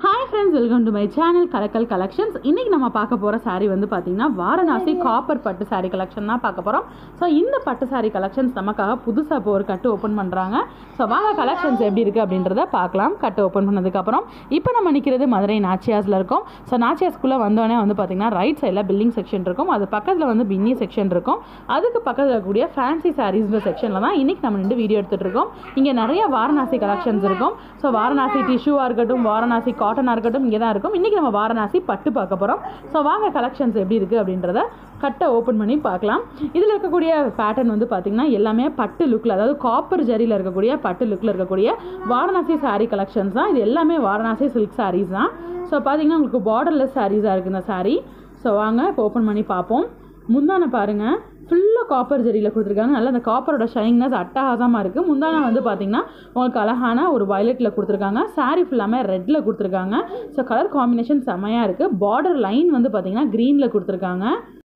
hi friends welcome to my channel கலக்கல் collections இன்னைக்கு நம்ம பார்க்க போகிற saree வந்து பார்த்தீங்கன்னா வாரணாசி காப்பர் பட்டு saree கலெக்ஷன் தான் பார்க்க போகிறோம் ஸோ இந்த பட்டு saree கலெக்ஷன்ஸ் நமக்காக புதுசாக இப்போ ஒரு கட்டு ஓப்பன் பண்ணுறாங்க ஸோ வாங்க கலெக்ஷன்ஸ் எப்படி இருக்குது அப்படின்றத பார்க்கலாம் கட்டு ஓப்பன் பண்ணதுக்கப்புறம் இப்போ நம்ம நிற்கிறது மதுரை நாச்சியாஸில் இருக்கோம் ஸோ நாச்சியாஸ்குள்ளே வந்தோடனே வந்து பார்த்தீங்கன்னா ரைட் சைடில் பில்டிங் செக்ஷன் இருக்கும் அது பக்கத்தில் வந்து பின்னி செக்ஷன் இருக்கும் அதுக்கு பக்கத்தில் இருக்கக்கூடிய ஃபேன்சி சாரீஸ்ன்ற செக்ஷனில் தான் இன்னைக்கு நம்ம நின்று வீடியோ எடுத்துகிட்டு இருக்கோம் இங்கே நிறைய வாரணாசி கலெக்ஷன்ஸ் இருக்கும் ஸோ வாரணாசி டிஷ்யூவாக இருக்கட்டும் வாரணாசி காட்டனாக இருக்கட்டும் இங்கே தான் இருக்கும் இன்றைக்கி நம்ம வாரணாசி பட்டு பார்க்க போகிறோம் ஸோ வாங்க கலெக்ஷன்ஸ் எப்படி இருக்குது அப்படின்றத கட்டை ஓப்பன் பண்ணி பார்க்கலாம் இதில் இருக்கக்கூடிய பேட்டர்ன் வந்து பார்த்திங்கன்னா எல்லாமே பட்டு லுக்கில் அதாவது காப்பர் ஜரியில் இருக்கக்கூடிய பட்டு லுக்கில் இருக்கக்கூடிய வாரணாசி saree கலெக்ஷன்ஸ் தான் இது எல்லாமே வாரணாசி சில்க் sarees தான் ஸோ பார்த்தீங்கன்னா உங்களுக்கு பார்டர்லெஸ் சாரீஸாக இருக்குது இந்த saree ஸோ வாங்க இப்போ ஓப்பன் பண்ணி பார்ப்போம் முந்தான பாருங்கள் ஃபுல்லாக காப்பர் ஜெரியில் கொடுத்துருக்காங்க நல்லா அந்த காப்பரோட ஷைனிங்னஸ் அட்டகாசமாக இருக்குது முந்தான வந்து பார்த்தீங்கன்னா உங்களுக்கு அழகான ஒரு வயலட்டில் கொடுத்துருக்காங்க saree ஃபுல்லாமே ரெட்டில் கொடுத்துருக்காங்க ஸோ கலர் காம்பினேஷன் செம்மையாக இருக்குது பார்டர் லைன் வந்து பார்த்தீங்கன்னா க்ரீனில் கொடுத்துருக்காங்க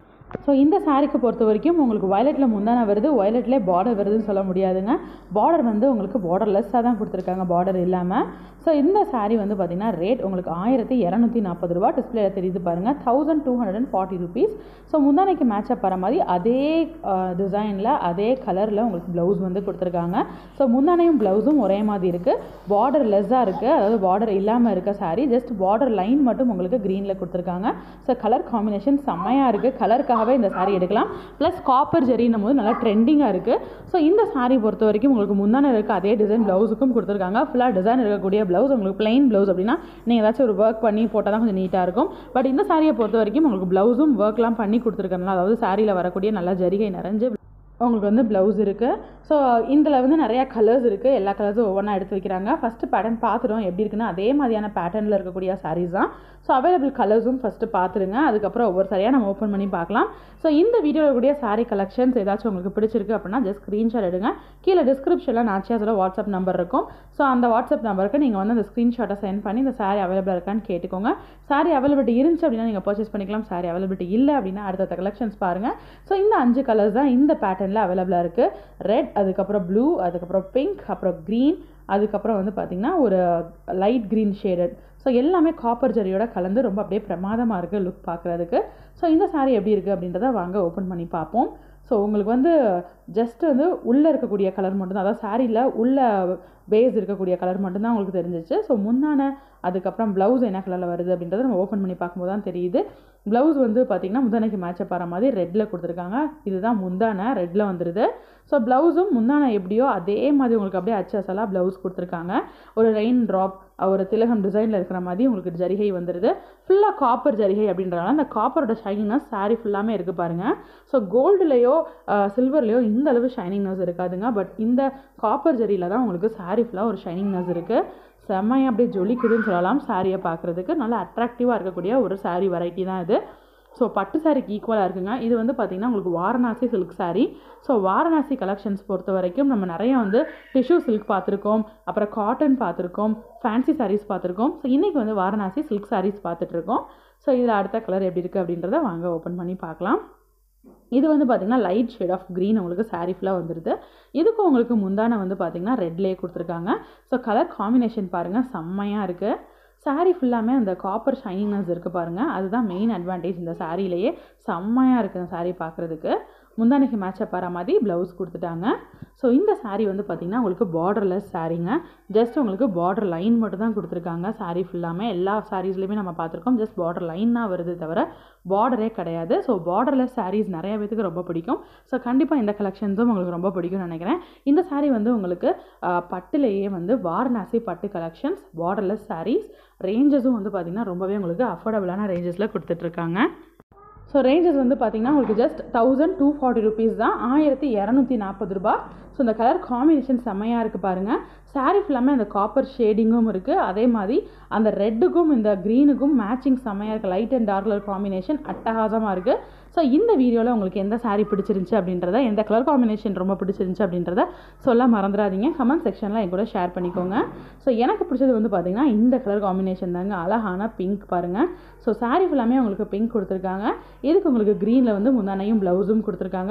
ஸோ இந்த சாரீக்கு பொறுத்த வரைக்கும் உங்களுக்கு வயலட்டில் முந்தான வருது வயலட்லேயே பார்டர் வருதுன்னு சொல்ல முடியாதுங்க பார்டர் வந்து உங்களுக்கு பார்டர்லெஸ்ஸாக தான் கொடுத்துருக்காங்க பார்டர் இல்லாமல் ஸோ இந்த saree வந்து பார்த்திங்கன்னா ரேட் உங்களுக்கு ஆயிரத்தி இரநூத்தி நாற்பது ரூபா டிஸ்பிளேல தெரியுது பாருங்கள் thousand two hundred and forty rupees so முந்தானைக்கு மேட்சப் வர மாதிரி அதே டிசைனில் அதே கலரில் உங்களுக்கு ப்ளவுஸ் வந்து கொடுத்துருக்காங்க ஸோ முந்தானையும் ப்ளவுஸும் ஒரே மாதிரி இருக்குது பார்டர் லெஸ்ஸாக இருக்குது அதாவது பார்டர் இல்லாமல் இருக்க saree ஜஸ்ட் பார்டர் லைன் மட்டும் உங்களுக்கு க்ரீனில் கொடுத்துருக்காங்க ஸோ கலர் காம்பினேஷன் செம்மையாக இருக்குது கலருக்காகவே இந்த saree எடுக்கலாம் ப்ளஸ் காப்பர் ஜெரின்னும் போது நல்லா ட்ரெண்டிங்காக இருக்குது ஸோ இந்த saree பொறுத்த வரைக்கும் உங்களுக்கு முந்தான இருக்க அதே டிசைன் ப்ளவுஸுக்கும் கொடுத்துருக்காங்க ஃபுல்லாக டிசைன் இருக்கக்கூடிய ப்ளவுஸ் உங்களுக்கு பிளைன் ப்ளவுஸ் அப்படின்னா நீங்கள் ஏதாச்சும் ஒரு ஒர்க் பண்ணி போட்டால் தான் கொஞ்சம் நீட்டாக இருக்கும் பட் இந்த சாரியை பொறுத்த வரைக்கும் உங்களுக்கு ப்ளவுஸும் ஒர்க்லாம் பண்ணி கொடுத்துருக்கனால அதாவது சாரியில் வரக்கூடிய நல்ல ஜரிகை நிறைஞ்சு உங்களுக்கு வந்து ப்ளவுஸ் இருக்குது ஸோ இதில் வந்து நிறையா கலர்ஸ் இருக்குது எல்லா கலர்ஸும் ஒவ்வொன்றா எடுத்து வைக்கிறாங்க ஃபஸ்ட்டு பேட்டர்ன் பார்த்துடும் எப்படி இருக்குன்னா அதே மாதிரியான பேட்டர்னில் இருக்கக்கூடிய sarees தான் ஸோ அவைலபிள் கலர்ஸும் ஃபஸ்ட்டு பார்த்துருங்க அதுக்கப்புறம் ஒவ்வொரு சாரியாக நம்ம ஓப்பன் பண்ணி பார்க்கலாம் ஸோ இந்த வீடியோவில் இருக்கக்கூடிய saree கலெக்ஷன்ஸ் ஏதாச்சும் உங்களுக்கு பிடிச்சிருக்கு அப்படின்னா ஜஸ்ட் ஸ்க்ரீன்ஷாட் எடுங்க கீழே டிஸ்கிரிப்ஷனில் நாச்சியாஸோட வாட்ஸ்அப் நம்பர் இருக்கும் ஸோ அந்த வாட்ஸ்அப் நம்பருக்கு நீங்கள் வந்து அந்த ஸ்க்ரீன்ஷாட்டை சென்ட் பண்ணி இந்த saree அவைலபிளாக இருக்கான்னு கேட்டுக்கோங்க saree அவைலபிலிட்டி இருந்துச்சு அப்படின்னா நீங்கள் பர்ச்சேஸ் பண்ணிக்கலாம் saree அவைலபிலிட்டி இல்லை அப்படின்னா அடுத்த கலெக்ஷன்ஸ் பாருங்கள் ஸோ இந்த அஞ்சு கலர்ஸ் தான் இந்த பேட்டர்னில் அவைலபிளாக இருக்குது ரெட் அதுக்கப்புறம் ப்ளூ அதுக்கப்புறம் பிங்க் அப்புறம் க்ரீன் அதுக்கப்புறம் வந்து பார்த்திங்கன்னா ஒரு லைட் க்ரீன் ஷேடட் ஸோ எல்லாமே காப்பர் ஜரியோட கலந்து ரொம்ப அப்படியே பிரமாதமாக இருக்குது லுக் பார்க்குறதுக்கு ஸோ இந்த saree எப்படி இருக்குது அப்படின்றத வாங்க ஓப்பன் பண்ணி பார்ப்போம் ஸோ உங்களுக்கு வந்து ஜஸ்ட் வந்து உள்ளே இருக்கக்கூடிய கலர் மட்டும்தான் அதாவது சாரியில் உள்ள பேஸ் இருக்கக்கூடிய கலர் மட்டும்தான் உங்களுக்கு தெரிஞ்சிச்சு ஸோ முன்னான அதுக்கப்புறம் ப்ளவுஸ் என்ன கலரில் வருது அப்படின்றத நம்ம ஓப்பன் பண்ணி பார்க்கும்போது தான் தெரியுது ப்ளவுஸ் வந்து பார்த்திங்கன்னா முந்தானைக்கு மேட்சப் ஆகிற மாதிரி ரெட்டில் கொடுத்துருக்காங்க இதுதான் முந்தானை ரெட்டில் வந்துடுது ஸோ ப்ளவுஸும் முந்தானை எப்படியோ அதே மாதிரி உங்களுக்கு அப்படியே அச்சசலாக ப்ளவுஸ் கொடுத்துருக்காங்க ஒரு ரெயின் ட்ராப் ஒரு திலகம் டிசைனில் இருக்கிற மாதிரி உங்களுக்கு ஜரிகை வந்துடுது ஃபுல்லாக காப்பர் ஜரிகை அப்படின்றனால அந்த காப்பரோட ஷைனிங்னஸ் saree ஃபுல்லாமே இருக்குது பாருங்கள் ஸோ கோல்டுலேயோ சில்வர்லேயோ இந்த அளவு ஷைனிங்னஸ் இருக்காதுங்க பட் இந்த காப்பர் ஜரியில் தான் உங்களுக்கு saree ஃபுல்லாக ஒரு ஷைனிங்னஸ் இருக்குது செம்மையாக அப்படியே ஜொலிக்குதுன்னு சொல்லலாம் சாரியை பார்க்குறதுக்கு நல்லா அட்ராக்டிவாக இருக்கக்கூடிய ஒரு saree வெரைட்டி தான் இது ஸோ பட்டு சாரிக்கு ஈக்குவலாக இருக்குங்க இது வந்து பார்த்திங்கன்னா உங்களுக்கு Varanasi silk saree so Varanasi collections பொறுத்த வரைக்கும் நம்ம நிறைய வந்து டிஷ்யூ சில்க் பார்த்துருக்கோம் அப்புறம் காட்டன் பார்த்துருக்கோம் ஃபேன்சி sarees பார்த்துருக்கோம் ஸோ இன்றைக்கி வந்து வாரணாசி சில்க் sarees பார்த்துட்ருக்கோம் ஸோ இதில் அடுத்த கலர் எப்படி இருக்குது அப்படின்றத வாங்க ஓப்பன் பண்ணி பார்க்கலாம் இது வந்து பார்த்திங்கன்னா லைட் ஷேட் ஆஃப் க்ரீன் உங்களுக்கு saree ஃபுல்லாக வந்துடுது இதுக்கும் உங்களுக்கு முந்தான வந்து பார்த்திங்கன்னா ரெட்லேயே கொடுத்துருக்காங்க ஸோ கலர் காம்பினேஷன் பாருங்கள் செம்மையாக இருக்குது saree ஃபுல்லாமே அந்த காப்பர் ஷைனிங்னஸ் இருக்குது பாருங்கள் அதுதான் மெயின் அட்வான்டேஜ் இந்த சாரியிலேயே செம்மையாக இருக்குது இந்த saree பார்க்குறதுக்கு முந்தானைக்கு மேட்சப் வர மாதிரி ப்ளவுஸ் கொடுத்துட்டாங்க ஸோ இந்த saree வந்து பார்த்திங்கன்னா உங்களுக்கு பார்டர்லெஸ் சாரீங்க ஜஸ்ட் உங்களுக்கு பார்டர் லைன் மட்டும் தான் கொடுத்துருக்காங்க saree ஃபுல்லாமே எல்லா சாரீஸ்லையுமே நம்ம பார்த்துருக்கோம் ஜஸ்ட் பார்டர் லைன் தான் வருது தவிர பார்டரே கிடையாது ஸோ பார்டர்லெஸ் sarees நிறைய பேத்துக்கு ரொம்ப பிடிக்கும் ஸோ கண்டிப்பாக இந்த கலெக்ஷன்ஸும் உங்களுக்கு ரொம்ப பிடிக்கும்னு நினைக்கிறேன் இந்த saree வந்து உங்களுக்கு ஆஹ், பட்டுலேயே வந்து வாரணாசி பட்டு கலெக்ஷன்ஸ் பார்டர்லெஸ் sarees ரேஞ்சஸும் வந்து பார்த்திங்கன்னா ரொம்பவே உங்களுக்கு அஃபோர்டபுளான ரேஞ்சஸில் கொடுத்துட்ருக்காங்க ஸோ ரேஞ்சஸ் வந்து பார்த்தீங்கன்னா உங்களுக்கு just thousand two forty rupees தான் ஆயிரத்தி இரநூத்தி நாற்பது ரூபா ஸோ இந்த கலர் காம்பினேஷன் செம்மையாக இருக்குது பாருங்கள் saree ஃபுல்லாமே அந்த காப்பர் ஷேடிங்கும் இருக்குது அதே மாதிரி அந்த ரெட்டுக்கும் இந்த க்ரீனுக்கும் மேட்சிங் செம்மையாக இருக்குது light and dark colour combination அட்டகாசமாக இருக்குது ஸோ இந்த வீடியோவில் உங்களுக்கு எந்த saree பிடிச்சிருந்துச்சு அப்படின்றத எந்த கலர் காம்பினேஷன் ரொம்ப பிடிச்சிருந்துச்சு அப்படின்றத சொல்ல மறந்துடாதீங்க கமெண்ட் செக்ஷனில் என் கூட ஷேர் பண்ணிக்கோங்க ஸோ எனக்கு பிடிச்சது வந்து பார்த்திங்கன்னா இந்த கலர் காம்பினேஷன் தாங்க அழகான பிங்க் பாருங்கள் ஸோ saree ஃபுல்லாமே உங்களுக்கு பிங்க் கொடுத்துருக்காங்க இதுக்கு உங்களுக்கு க்ரீனில் வந்து முந்தானையும் ப்ளவுஸும் கொடுத்துருக்காங்க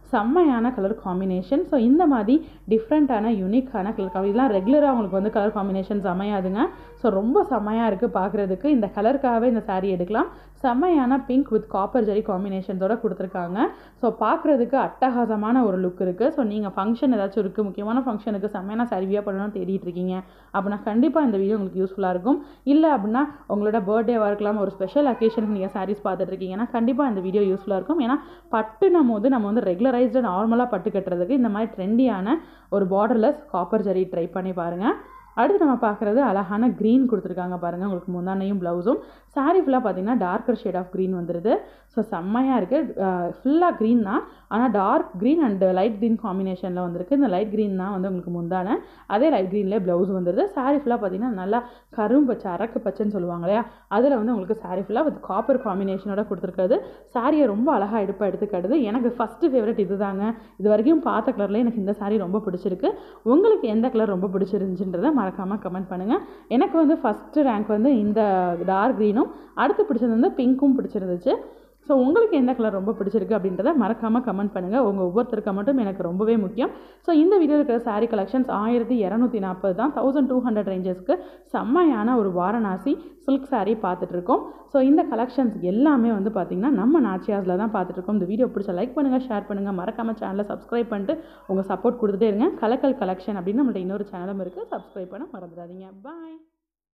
செம்மையான கலர் காம்பினேஷன் ஸோ இந்த மாதிரி டிஃப்ரெண்ட்டான யூனிக்கான கலர் காம்பி இதெல்லாம் ரெகுலராக உங்களுக்கு வந்து கலர் காம்பினேஷன்ஸ் அமையாதுங்க ஸோ ரொம்ப செம்மையாக இருக்குது பார்க்குறதுக்கு இந்த கலருக்காகவே இந்த saree எடுக்கலாம் செம்மையான பிங்க் வித் காப்பர் ஜெரி காம்பினேஷன்ஸோட கொடுத்துருக்காங்க ஸோ பார்க்குறதுக்கு அட்டகாசமான ஒரு லுக் இருக்குது ஸோ நீங்கள் ஃபங்க்ஷன் ஏதாச்சும் இருக்குது முக்கியமான ஃபங்க்ஷனுக்கு செம்மையான சரிவியாக பண்ணணும்னு தேடிட்டு இருக்கீங்க அப்படின்னா கண்டிப்பாக இந்த வீடியோ உங்களுக்கு யூஸ்ஃபுல்லாக இருக்கும் இல்லை அப்படின்னா உங்களோட பர்த்டேவாக இருக்கலாம் ஒரு ஸ்பெஷல் அக்கேஷனுக்கு நீங்கள் சாரீஸ் பார்த்துட்டு இருக்கீங்கன்னா கண்டிப்பாக இந்த வீடியோ யூஸ்ஃபுல்லாக இருக்கும் ஏன்னா பட்டுனும் போது நம்ம வந்து ரெகுலரைஸ்டு நார்மலாக பட்டு கட்டுறதுக்கு இந்த மாதிரி ட்ரெண்டியான ஒரு பார்டர்லெஸ் காப்பர் ஜரி ட்ரை பண்ணி பாருங்கள் அடுத்து நம்ம பார்க்குறது அழகான க்ரீன் கொடுத்துருக்காங்க பாருங்கள் உங்களுக்கு முந்தானையும் ப்ளவுஸும் saree ஃபுல்லாக பார்த்தீங்கன்னா டார்க்கர் ஷேட் ஆஃப் க்ரீன் வந்துடுது ஸோ செம்மையாக இருக்குது ஃபுல்லாக க்ரீன் தான் ஆனால் dark green and light green காம்பினேஷனில் வந்திருக்கு இந்த லைட் க்ரீன் தான் வந்து உங்களுக்கு முந்தான அதே லைட் க்ரீன்லேயே ப்ளவுஸ் வந்துடுது saree ஃபுல்லாக பார்த்தீங்கன்னா நல்லா கரும் பச்சை அரக்கு பச்சைன்னு சொல்லுவாங்க இல்லையா அதில் வந்து உங்களுக்கு saree ஃபுல்லாக வித் காப்பர் காம்பினேஷனோட கொடுத்துருக்காது சாரியை ரொம்ப அழகாக எடுப்பாக எடுத்துக்காட்டுது எனக்கு ஃபஸ்ட்டு ஃபேவரட் இது தாங்க இது வரைக்கும் பார்த்த கலரில் எனக்கு இந்த saree ரொம்ப பிடிச்சிருக்கு உங்களுக்கு எந்த கலர் ரொம்ப பிடிச்சிருந்துச்சுன்றதை மறக்காமல் கமெண்ட் பண்ணுங்கள் எனக்கு வந்து ஃபஸ்ட்டு ரேங்க் வந்து இந்த டார்க் க்ரீனும் அடுத்து பிடிச்சது வந்து பிங்க்கும் பிடிச்சிருந்துச்சு ஸோ உங்களுக்கு எந்த கலர் ரொம்ப பிடிச்சிருக்கு அப்படின்றத மறக்காமல் கமெண்ட் பண்ணுங்கள் உங்கள் ஒவ்வொருத்தருக்கு மட்டும் எனக்கு ரொம்பவே முக்கியம் ஸோ இந்த வீடியோ இருக்கிற saree கலெக்ஷன்ஸ் ஆயிரத்தி இரநூத்தி நாற்பது தான் தௌசண்ட் டூ ஹண்ட்ரட் ரேஞ்சஸ்க்கு செம்மையான ஒரு வாரணாசி சில்க் saree பார்த்துட்ருக்கோம் ஸோ இந்த கலெக்ஷன்ஸ் எல்லாமே வந்து பார்த்திங்கன்னா நம்ம நாச்சியாஸில் தான் பார்த்துட்ருக்கோம் இந்த வீடியோ பிடிச்ச லைக் பண்ணுங்கள் ஷேர் பண்ணுங்கள் மறக்காமல் சேனலை சப்ஸ்கிரைப் பண்ணிட்டு உங்கள் சப்போர்ட் கொடுத்துட்டே இருங்க கலக்கல் கலெக்ஷன் அப்படின்னு நம்மள்ட்ட இன்னொரு சேனலும் இருக்குது சப்ஸ்கிரைப் பண்ண மறந்துடாதீங்க பாய்